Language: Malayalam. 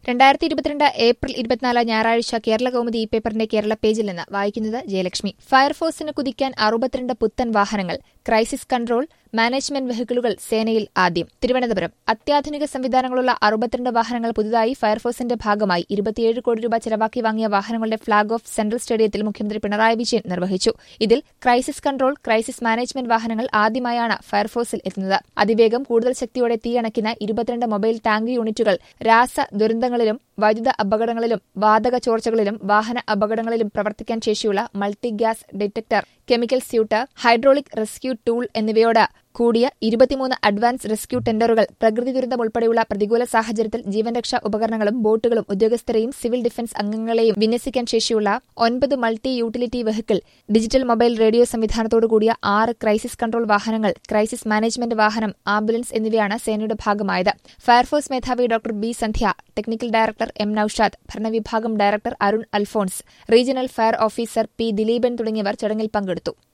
രണ്ടായിരത്തി ഇരുപത്തിരണ്ട് ഏപ്രിൽ ഇരുപത്തിനാല് ഞായറാഴ്ച കേരള കൗമുദി ഈ പേപ്പറിന്റെ കേരള പേജിൽ നിന്ന് വായിക്കുന്നത് ജയലക്ഷ്മി ഫയർഫോഴ്സിന് കുതിക്കാൻ അറുപത്തിരണ്ട് പുത്തൻ വാഹനങ്ങൾ ക്രൈസിസ് കൺട്രോൾ മാനേജ്മെന്റ് വെഹിക്കിളുകൾ സേനയിൽ ആദ്യം തിരുവനന്തപുരം അത്യാധുനിക സംവിധാനങ്ങളുള്ള അറുപത്തിരണ്ട് വാഹനങ്ങൾ പുതുതായി ഫയർഫോഴ്സിന്റെ ഭാഗമായി ഇരുപത്തിയേഴ് കോടി രൂപ ചെലവാക്കി വാങ്ങിയ വാഹനങ്ങളുടെ ഫ്ളാഗ് ഓഫ് സെൻട്രൽ സ്റ്റേഡിയത്തിൽ മുഖ്യമന്ത്രി പിണറായി വിജയൻ നിർവഹിച്ചു ഇതിൽ ക്രൈസിസ് കൺട്രോൾ ക്രൈസിസ് മാനേജ്മെന്റ് വാഹനങ്ങൾ ആദ്യമായാണ് ഫയർഫോഴ്സിൽ എത്തുന്നത് അതിവേഗം കൂടുതൽ ശക്തിയോടെ തീയണയ്ക്കുന്ന ഇരുപത്തിരണ്ട് മൊബൈൽ ടാങ്ക് യൂണിറ്റുകൾ രാസ ദുരന്തങ്ങളിലും വൈദ്യുത അപകടങ്ങളിലും വാതക ചോർച്ചകളിലും വാഹന അപകടങ്ങളിലും പ്രവർത്തിക്കാൻ ശേഷിയുള്ള multi gas detector chemical suit hydraulic rescue tool എന്നിവയോട് കൂടിയ ഇരുപത്തിമൂന്ന് അഡ്വാൻസ് റെസ്ക്യൂ ടെൻഡറുകൾ പ്രകൃതി ദുരന്തം ഉൾപ്പെടെയുള്ള പ്രതികൂല സാഹചര്യത്തിൽ ജീവൻ രക്ഷാ ഉപകരണങ്ങളും ബോട്ടുകളും ഉദ്യോഗസ്ഥരെയും സിവിൽ ഡിഫൻസ് അംഗങ്ങളെയും വിന്യസിക്കാൻ ശേഷിയുള്ള ഒൻപത് multi utility vehicle digital mobile radio സംവിധാനത്തോടു കൂടിയ ആറ് ക്രൈസിസ് കൺട്രോൾ വാഹനങ്ങൾ ക്രൈസിസ് മാനേജ്മെന്റ് വാഹനം ആംബുലൻസ് എന്നിവയാണ് സേനയുടെ ഭാഗമായത് ഫയർഫോഴ്സ് മേധാവി doctor B Sandhya technical director M Naushad ഭരണവിഭാഗം director Arun Alphonse regional fire officer P Dileepan തുടങ്ങിയവർ ചടങ്ങിൽ പങ്കെടുത്തു